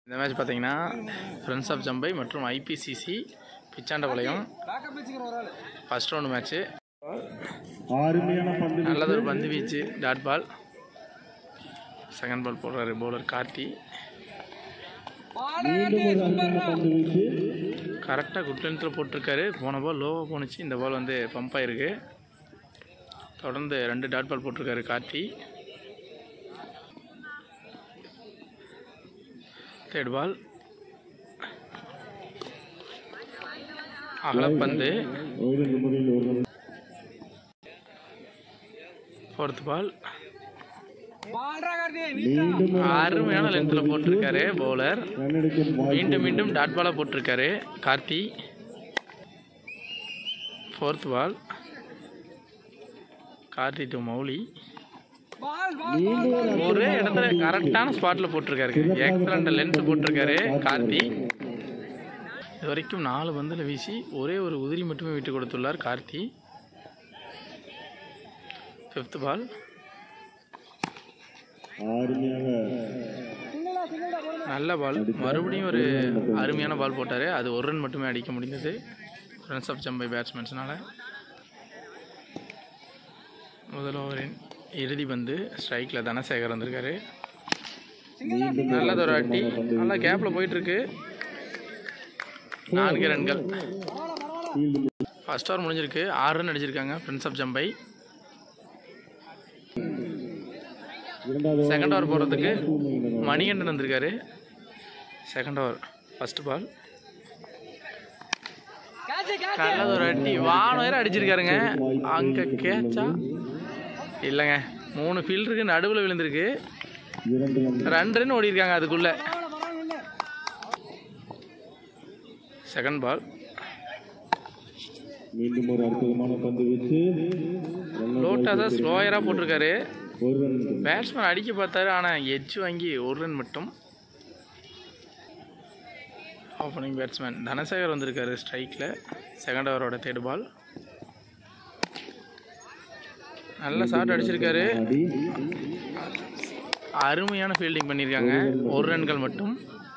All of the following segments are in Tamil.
இந்த மேட்ச் பார்த்தீங்கன்னா ஃப்ரெண்ட்ஸ் ஆஃப் ஜம்பை மற்றும் IPCC Pichandapalayam first round match அருமையான பந்து நல்லது ஒரு பந்து வீச்சு டாட் பால் செகண்ட் பால் போடுறாரு பவுலர் கார்த்தி மீண்டும் ஒரு அருமையான பந்து வீச்சு கரெக்டாக குட் லென்த்தில் போட்டிருக்காரு போன பால் லோவாக போணுச்சு இந்த பால் வந்து பம்ப் ஆயிருக்கு தொடர்ந்து ரெண்டு டாட் பால் போட்டிருக்காரு கார்த்தி தேர்ட் பால் அகலப்பந்து ஒரு நிமிடம் ஒரு ரன். ஃபோர்த் பால் மீண்டும் ஒரு அருமையான லென்த்தில் போட்டிருக்காரு பவுலர் ரன் எடுக்கும் வாய்ப்பு மீண்டும் மீண்டும் டாட் பாலாக போட்டிருக்காரு Karthi fourth ball Karthi to Mouli மீண்டும் ஒரு ஒரே இடத்துல கரெக்டான ஸ்பாட்டில் போட்டிருக்காரு எக்ஸலண்ட் லென்ஸ் போட்டிருக்காரு கார்த்தி இது வரைக்கும் நாலு பந்தில் வீசி ஒரே ஒரு உதிரி மட்டுமே விட்டு கொடுத்துள்ளார் கார்த்தி ஃபிஃப்த் பால் அருமையாக நல்ல பால் மறுபடியும் ஒரு அருமையான பால் போட்டார் அது ஒரு ரன் மட்டுமே அடிக்க முடிந்தது ஃப்ரெண்ட்ஸ் ஆஃப் ஜம்பை பேட்ஸ்மேன்ஸ்னால முதல் ஓவரின் இறுதி பந்து ஸ்ட்ரைக்கில் தனசேகர் வந்திருக்காரு மீண்டும் நல்லது ஒரு அடி நல்லா கேப்பில் போயிட்டுருக்கு நான்கு ரன்கள் ஃபீல்டு ஃபர்ஸ்ட் ஓவர் முடிஞ்சிருக்கு ஆறு ரன் அடிச்சிருக்காங்க ஃப்ரெண்ட்ஸ் ஆஃப் ஜம்பை இரண்டாவது செகண்ட் ஓவர் போடுறதுக்கு மணிகண்டன் வந்திருக்காரு செகண்ட் ஓவர் ஃபர்ஸ்ட் பால் நல்லது ஒரு அடி வானம் அடிச்சிருக்காருங்க அங்கே கேட்சா இல்லைங்க மூணு ஃபீல்டருக்கு நடுவில் விழுந்திருக்கு இரண்டு ரன் ரெண்டு ரன் ஓடி இருக்காங்க அதுக்குள்ள செகண்ட் பால் மீண்டும் ஒரு அற்புதமான பந்து வீச்சு ரன் லோட்டா தான் ஸ்லோயராக போட்டிருக்காரு ஒரு ரன் பேட்ஸ்மேன் அடிக்க பார்த்தாரு ஆனால் எட்ஜ் வாங்கி ஒரு ரன் மட்டும் ஓப்பனிங் பேட்ஸ்மேன் தனசேகர் வந்திருக்காரு ஸ்ட்ரைக்கில் செகண்ட் ஓவரோட தேர்ட் பால் நல்ல ஷாட் அடிச்சிருக்காரு அடி அருமையான ஃபீல்டிங் பண்ணியிருக்காங்க ஒரு ரன்கள் மட்டும்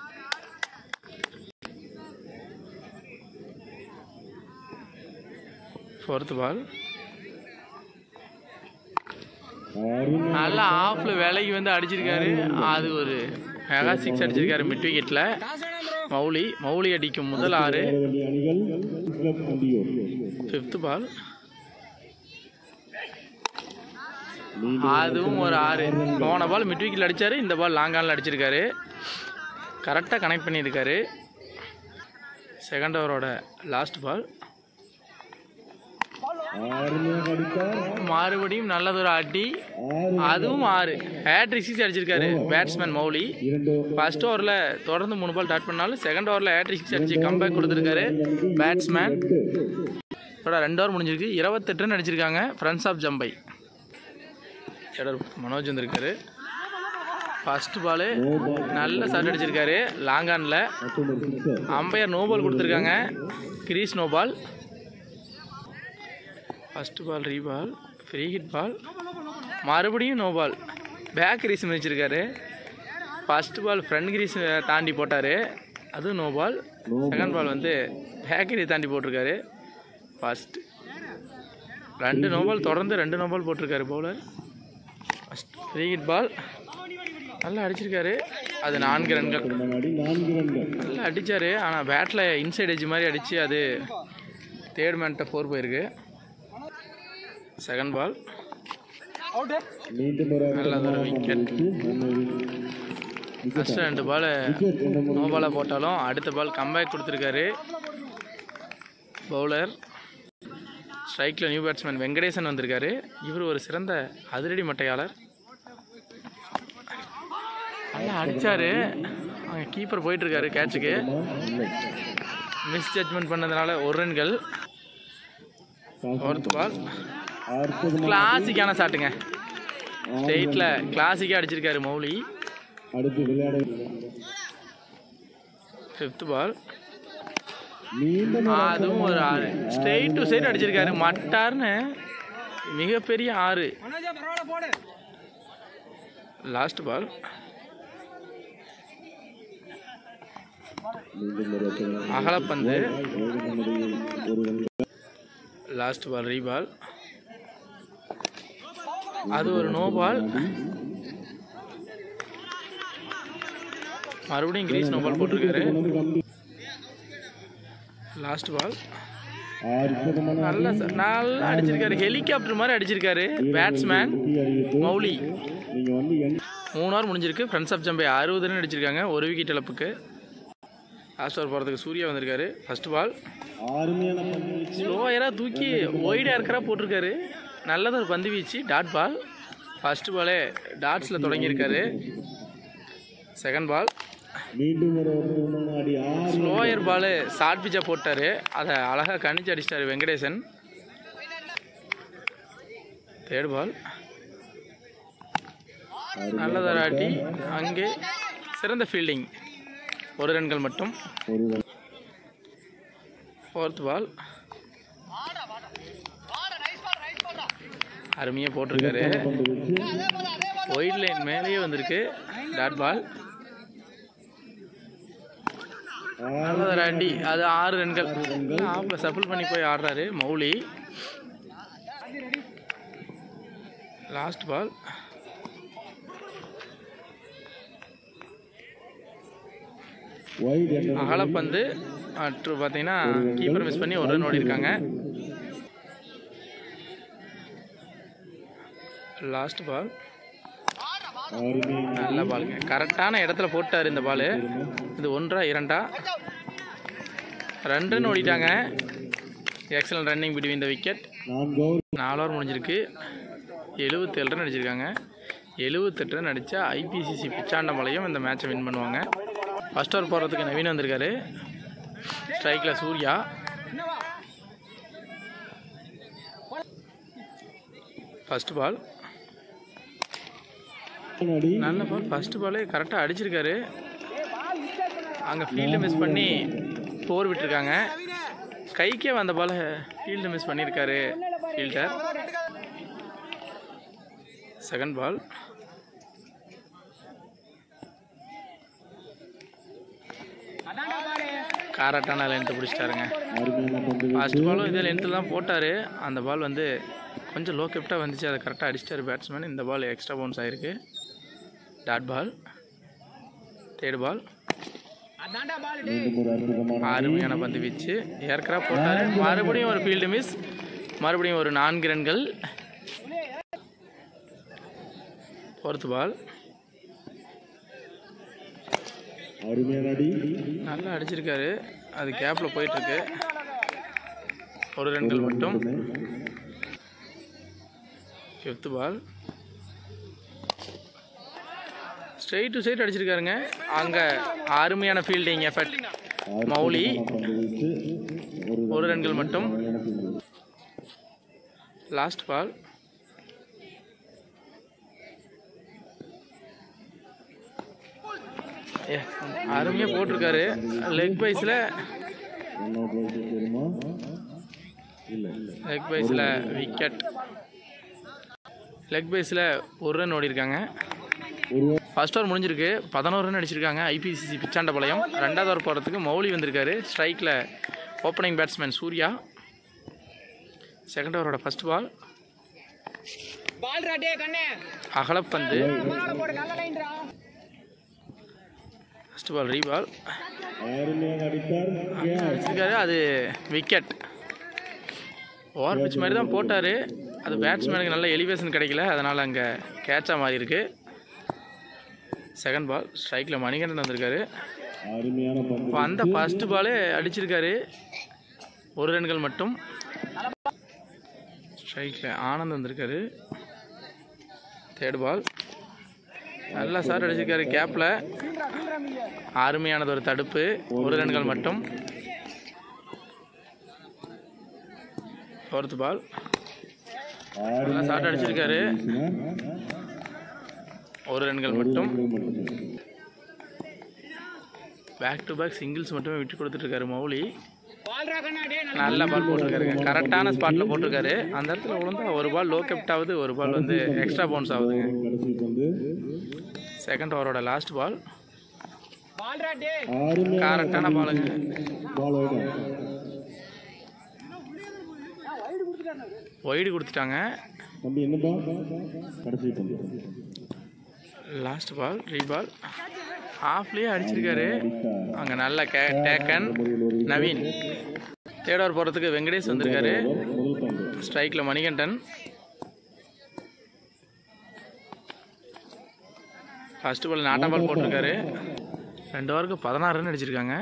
ஃபோர்த் பால் அருமை நல்ல ஆஃப்ல விலைக்கு வந்து அடிச்சிருக்காரு அது ஒரு மெகா சிக்ஸ் அடிச்சிருக்காரு மிட் விக்கெட்டில் மௌலி மௌலி அடிக்கும் முதல் ஆறு வேண்டிய அணிகள் கிளப் அண்டியோர் ஃபிஃப்த் பால் மீண்டும் அதுவும் ஒரு ஆறு போன பால் மிட் விக்கெட்டில் அடிச்சாரு இந்த பால் லாங் ஆனில் அடிச்சிருக்காரு கரெக்டாக கனெக்ட் பண்ணியிருக்காரு செகண்ட் ஓவரோட லாஸ்ட் பால் அருமையாக அடித்தார் மறுபடியும் நல்லதொரு அடி ஆறு அதுவும் ஆறு ஹேட்ரிக் சிக்ஸ் அடிச்சிருக்காரு பேட்ஸ்மேன் மௌலி இரண்டு ஃபர்ஸ்ட் ஓவரில் தொடர்ந்து மூணு பால் டாட் பண்ணாலும் செகண்ட் ஓவரில் ஹேட்ரிக் சிக்ஸ் அடிச்சு கம்பேக் கொடுத்துருக்காரு பேட்ஸ்மேன் இதோட ரெண்டு ஓவர் முடிஞ்சிருக்கு இருபத்தெட்டு ரன் அடிச்சிருக்காங்க ஃப்ரெண்ட்ஸ் ஆஃப் ஜம்பை எடர் மனோஜ் வந்திருக்காரு ஃபர்ஸ்ட் பாலு நல்ல ஷாட் அடிச்சிருக்காரு லாங் ஆனில் மற்றும் ஒரு சிக்ஸர் அம்பையர் நோ பால் கொடுத்துருக்காங்க crease no ball first ball re ball free hit ball மறுபடியும் நோ பால் பேக் கிரீஸ் மிதிச்சிருக்காரு ஃபர்ஸ்ட் பால் ஃப்ரண்ட் கிரீஸ் தாண்டி போட்டார் அதுவும் நோ பால் செகண்ட் பால் வந்து பேக் கிரீஸ் தாண்டி போட்டிருக்காரு ஃபர்ஸ்ட் ரெண்டு நோ பால் தொடர்ந்து ரெண்டு நோ பால் போட்டிருக்காரு bowler first free hit ball நல்லா அடிச்சிருக்காரு அது நான்கு ரன்கள் முன்னாடி நான்கு ரன்கள் நல்லா அடிச்சாரு ஆனால் பேட்டில் இன்சைட் எட்ஜ் மாதிரி அடித்து அது தேர்ட் மேன்ட்ட ஃபோர் போயிருக்கு செகண்ட் பால் மீண்டும் ஒரு நல்லது ஒரு wicket. ஃபஸ்ட்டு ரெண்டு பால் நோ பாலாக போட்டாலும் அடுத்த பால் கம்பேக் கொடுத்துருக்காரு பவுலர் ஸ்ட்ரைக்கில் நியூ பேட்ஸ்மேன் வெங்கடேசன் வந்திருக்காரு இவர் ஒரு சிறந்த அதிரடி மட்டையாளர் நல்லா அடிச்சாரு அங்கே கீப்பர் போயிட்டுருக்காரு கேட்சுக்கு மிஸ் ஜட்மெண்ட் பண்ணதுனால ஒரு ரன்கள் ஃபோர்த் பால் அற்புதமான கிளாசிக்கான ஷாட்டுங்க ஸ்டேட்டில் கிளாசிக்காக அடிச்சிருக்காரு மௌலி அடுத்து விளையாட ஃபிஃப்த் பால் மீண்டும் அதுவும் ஒரு ஆறு ஸ்ட்ரெயிட் டு சைடு அடிச்சிருக்காரு மட்டார்னு மிகப்பெரிய ஆறு லாஸ்ட் பால் மீண்டும் ஒரு ரசிகன் அகலப்பந்து ஓய்வு நிலையில் ஒரு ரன் லாஸ்ட் பால் ரீபால் அது ஒரு நோ பால் மறுபடியும் கிரீஸ் நோ பால் போட்டிருக்காரு லாஸ்ட் பால் அற்புதமான நல்லா ச- நல்லா அடிச்சிருக்காரு ஹெலிகாப்டர் மாதிரி அடிச்சிருக்காரு பேட்ஸ்மேன் முக்கிய அறிவிப்பு மௌலி நீங்க வந்து என் மூணு ஓவர் முடிஞ்சிருக்கு ஃப்ரெண்ட்ஸ் ஆஃப் ஜம்பை அறுபது ரன் அடிச்சிருக்காங்க ஒரு விக்கெட் இழப்புக்கு லாஸ்ட் ஓவர் போகிறதுக்கு சூர்யா வந்திருக்காரு ஃபர்ஸ்ட் பால் அருமையான பந்து வீச்சு. ஸ்லோயராக தூக்கி ஒய்டாக இருக்கிறா போட்டிருக்காரு நல்லது ஒரு பந்து வீச்சு டாட் பால் ஃபர்ஸ்ட் பாலே டாட்ஸில் தொடங்கியிருக்காரு செகண்ட் பால் மீண்டும் ஒரு அற்புதமான அடி ஆறு ஸ்லோயர் பால் ஷார்ட் பிச்சை போட்டார் அதை அழகாக கணிச்சு அடிச்சிட்டாரு வெங்கடேசன் தேர்ட் பால் நல்லதொரு ஆட்டி அங்கே சிறந்த ஃபீல்டிங் ஒரு ரன்கள் மட்டும் ஒரு ரன் ஃபோர்த் பால் அருமையாக போட்டிருக்காரு பந்து வீச்சு ஒயிட் லைன் மேலேயே வந்திருக்கு டாட் பால் நல்லது ஆண்டி அது ஆறு ரன்கள் ஆப்பில் சஃபிள் பண்ணி போய் ஆடுறாரு மௌலி லாஸ்ட் பால் வைட் என்ற அகலப்பந்து மற்றும் பார்த்தீங்கன்னா கீப்பர் மிஸ் பண்ணி ஒரு ரன் ஓடி இருக்காங்க லாஸ்ட் பால் அருமை நல்ல பாலுங்க கரெக்டான இடத்துல போட்டார் இந்த பால் இது ஒன்றா இரண்டா ரெண்டு ரன் ஓடிட்டாங்க excellent running between the wicket நான்கு ஓவர் நாலு ஓவர் முடிஞ்சிருக்கு எழுபத்தேழு ரன் அடிச்சிருக்காங்க எழுபத்தெட்டு ரன் அடித்தா ஐபிசிசி பிச்சாண்டமலையும் இந்த மேட்சை வின் பண்ணுவாங்க ஃபர்ஸ்ட் ஓவர் போடுறதுக்கு நவீன் வந்திருக்காரு ஸ்ட்ரைக்கில் சூர்யா ஃபர்ஸ்ட் பால் அடி நல்ல பால் ஃபர்ஸ்ட் பாலே கரெக்டாக அடிச்சிருக்காரு அங்கே ஃபீல்டு மிஸ் பண்ணி ஃபோர் விட்டுருக்காங்க கைக்கே வந்த பால் ஃபீல்டு மிஸ் பண்ணியிருக்காரு ஃபீல்டர் செகண்ட் பால் கரெக்டான லென்த்து பிடிச்சிட்டாருங்க அருமையான பந்து ஃபர்ஸ்ட் பாலும் இதே லென்த்தில் தான் போட்டார் அந்த பால் வந்து கொஞ்சம் லோ கெப்டாக வந்துச்சு அதை கரெக்டாக அடிச்சிட்டாரு பேட்ஸ்மேன் இந்த பால் எக்ஸ்ட்ரா பவுன்ஸ் ஆயிருக்கு டாட் பால் தேர்ட் பால் மீண்டும் ஒரு அற்புதமான அருமையான பந்து வீச்சு ஏற்கனவே போட்டார் மறுபடியும் ஒரு ஃபீல்டு மிஸ் மறுபடியும் ஒரு நான்கு ரன்கள் ஃபோர்த் பால் அருமையான அடி நல்லா அடிச்சிருக்காரு அது கேப்பில் போயிட்டுருக்கு ஒரு ரன்கள் மட்டும் fifth ball straight to side அடிச்சிருக்காருங்க அங்கே அருமையான ஃபீல்டிங் எஃபர்ட் மௌலி பந்து வீச்சு ஒரு ஒரு ரன்கள் மட்டும் அருமையான field. லாஸ்ட் பால் அருமையாக போட்டிருக்காரு லெக் பைஸில் Run out right தெரியுமா இல்ல லெக் பைஸில் விக்கெட் லெக் பைஸில் ஒரு ரன் ஓடி இருக்காங்க ஒரு ஃபர்ஸ்ட் ஓவர் முடிஞ்சிருக்கு பதினோரு ரன் அடிச்சிருக்காங்க ஐபிசிசி பிச்சாண்டபாளையம் ரெண்டாவது ஓவர் போகிறதுக்கு மௌலி வந்திருக்காரு ஸ்ட்ரைக்கில் ஓப்பனிங் பேட்ஸ்மேன் சூர்யா செகண்ட் ஓவரோட ஃபர்ஸ்ட் பால் பால் ராட்டே கண்ணே அகலப்பந்து முன்னால போடு நல்ல லைன்ரா ஃபர்ஸ்ட் பால் ரீபால் அருமையாக அடித்தார் ஏன் அடிச்சிருக்காரு அது விக்கெட் ஓவர் பிச் மாதிரி தான் போட்டார் அது பேட்ஸ்மேனுக்கு நல்ல எலிவேஷன் கிடைக்கல அதனால் அங்கே கேட்சாக மாறி இருக்கு செகண்ட் பால் ஸ்ட்ரைக்கில் மணிகண்டன் வந்திருக்காரு அருமையான பந்து இப்போ அந்த ஃபர்ஸ்ட் பாலே அடிச்சிருக்காரு ஒரு ரன்கள் மட்டும் ஸ்ட்ரைக்கில் ஆனந்த் வந்திருக்காரு தேர்ட் பால் நல்லா சார் அடிச்சிருக்காரு கேப்பில் அருமையானது ஒரு தடுப்பு ஒரு ரன்கள் மட்டும் ஃபோர்த் பால் நல்லா ஷாட் அடிச்சிருக்காரு ஒரு ரன்கள் மட்டும் பேக் டு பேக் சிங்கிள்ஸ் மட்டுமே விட்டு கொடுத்துட்ருக்காரு மௌலி பால் ரா கண்ணா டே நல்ல பால் போட்டிருக்காருங்க கரெக்டான ஸ்பாட்டில் போட்டிருக்காரு அந்த இடத்துல விழுந்தா ஒரு பால் லோ கெப்ட் ஆகுது ஒரு பால் வந்து எக்ஸ்ட்ரா பவுன்ஸ் ஆகுதுங்க கடைசி பந்து செகண்ட் ஓவரோட லாஸ்ட் பால் பால்ரா டே அருமையான கரெக்டான பாலுங்க பால் வைடா ஒய்டு கொடுத்துட்டாங்க தம்பி என்ன பால் கடைசி பந்து லாஸ்ட் பால் ரீபால் ஆஃப்லேயே அடிச்சிருக்காரு அடித்தார் அங்கே நல்ல கே டேக்கன் நவீன் தேர்ட் ஓவர் போகிறதுக்கு வெங்கடேஷ் வந்திருக்காரு முதல் பந்து ஸ்ட்ரைக்கில் மணிகண்டன் ஃபர்ஸ்ட் பால் நாட்டா பால் போட்டிருக்காரு ரெண்டு ஓவருக்கு பதினாறு ரன் அடிச்சிருக்காங்க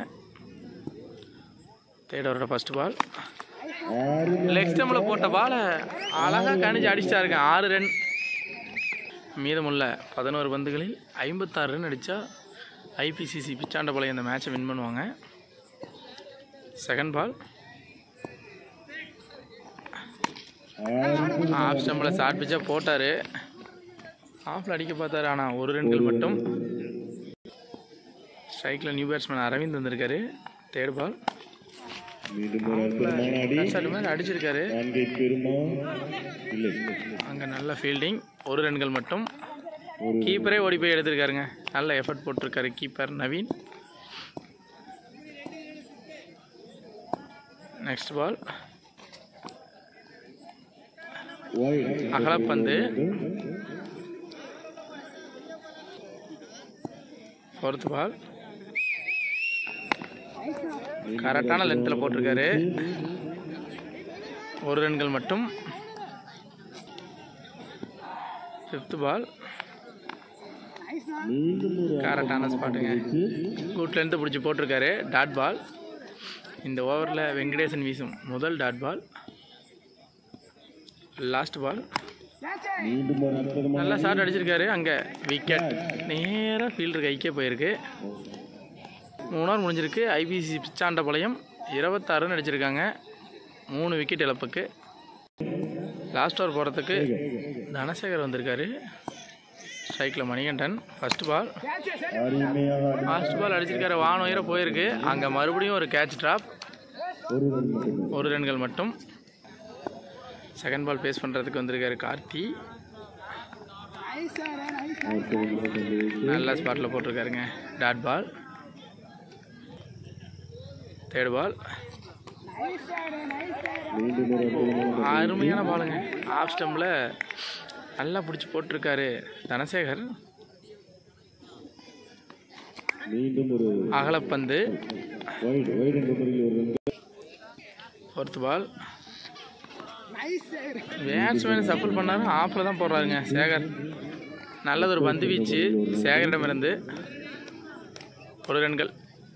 தேர்ட் ஓவரோட ஃபர்ஸ்ட் பால் அருமையான லெக் ஸ்டம்பில் போட்ட பாலை அழகாக கணிச்சு அடிச்சிட்டா இருக்கேன் ஆறு ரன் மீதமுள்ள பதினோரு பந்துகளில் ஐம்பத்தாறு ரன் அடித்தா ஐபிசிசி பிச்சாண்டபாளையம் இந்த மேட்சை வின் பண்ணுவாங்க செகண்ட் பால் அருமையான ஆஃப் ஸ்டம்பில் ஷார்ட் பிச்சாக போட்டார் ஆஃபில் அடிக்க பார்த்தாரு ஆனால் ஒரு ரன்கள் மட்டும் ஸ்ட்ரைக்கில் நியூ பேட்ஸ்மேன் அரவிந்த் வந்திருக்காரு தேர்ட் பால் மீண்டும் ஒரு அற்புதமான அடி ஷார்ட் மேலே அடிச்சிருக்காரு நான்கை பெருமா இல்லை அங்கே நல்ல ஃபீல்டிங் ஒரு ரன்கள் மட்டும் ஒரு கீப்பரே ஓடி போய் எடுத்திருக்காருங்க நல்ல எஃபர்ட் போட்டிருக்காரு keeper Naveen next ball wide அகலப்பந்து ஃபோர்த் பால் கரெக்டான லென்த்தில் போட்டிருக்காரு ஒரு ரன்கள் மட்டும் ஃபிஃப்த் பால் மீண்டும் ஒரு கரெக்டான ஸ்பாட்டுங்க குட் லென்த்து பிடிச்சி போட்டிருக்காரு டாட் பால் இந்த ஓவரில் வெங்கடேசன் வீசும் முதல் டாட் பால் லாஸ்ட் பால் மீண்டும் ஒரு அற்புதமான நல்லா ஷாட் அடிச்சிருக்காரு அங்கே விக்கெட் நேராக ஃபீல்டர் கைக்கே போயிருக்கு மூணு ஓவர் முடிஞ்சிருக்கு ஐபிசி பிச்சாண்டபாளையம் இருபத்தாறு ரன் அடிச்சிருக்காங்க மூணு விக்கெட் இழப்புக்கு லாஸ்ட் ஓவர் போகிறதுக்கு தனசேகர் வந்திருக்காரு ஸ்ட்ரைக்கில் மணிகண்டன் ஃபர்ஸ்ட் பால் அருமையாக அடி ஃபர்ஸ்ட் பால் அடிச்சிருக்காரு வான் உயர போயிருக்கு அங்கே மறுபடியும் ஒரு கேட்ச் ட்ராப் ஒரு ரன் மட்டுமே ஒரு ரன்கள் மட்டும் செகண்ட் பால் பேஸ் பண்ணுறதுக்கு வந்திருக்காரு கார்த்தி அற்புதமான பந்து நல்ல ஸ்பாட்டில் போட்டிருக்காருங்க டாட் பால் தேர்ட் பால் மீண்டும் ஒரு அற்புதமான அருமையான பாலுங்க ஆஃப் ஸ்டம்பில் நல்லா பிடிச்சி போட்டிருக்காரு தனசேகர் மீண்டும் ஒரு அகலப்பந்து வைட் வைட் என்ற முறையில் ஒரு run fourth ball batsman support பண்ணாரு ஆஃபில் தான் போடுறாருங்க சேகர் நல்லது ஒரு பந்து வீச்சு சேகரிடமிருந்து ஒரு ரன்கள்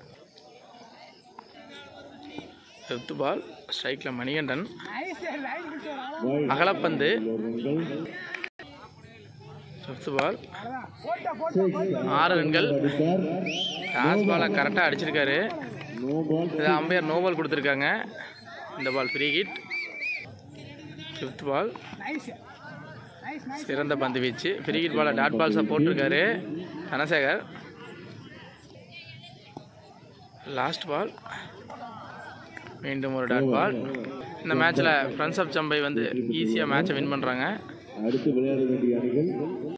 ஃபிஃப்த் பால் ஸ்ட்ரைக்கில் மணிகண்டன் வைட் அகலப்பந்து ஒரு ரன்கள் ஃபிஃப்த் பால் ஆறு ரன்கள் அடித்தார் லாஸ்ட் பாலை கரெக்டாக அடிச்சிருக்காரு நோ பால் இது அம்பையர் நோ பால் கொடுத்துருக்காங்க இந்த ball free hit fifth ball சிறந்த பந்து வீச்சு ஃப்ரீ ஹிட் பாலை டாட் பால்ஸாக போட்டிருக்காரு தனசேகர் லாஸ்ட் பால் மீண்டும் ஒரு டாட் பால் இந்த மேட்ச்சில் ஃப்ரெண்ட்ஸ் ஆஃப் சம்பை வந்து ஈஸியாக மேட்சை வின் பண்ணுறாங்க அடுத்து விளையாட வேண்டிய அணிகள்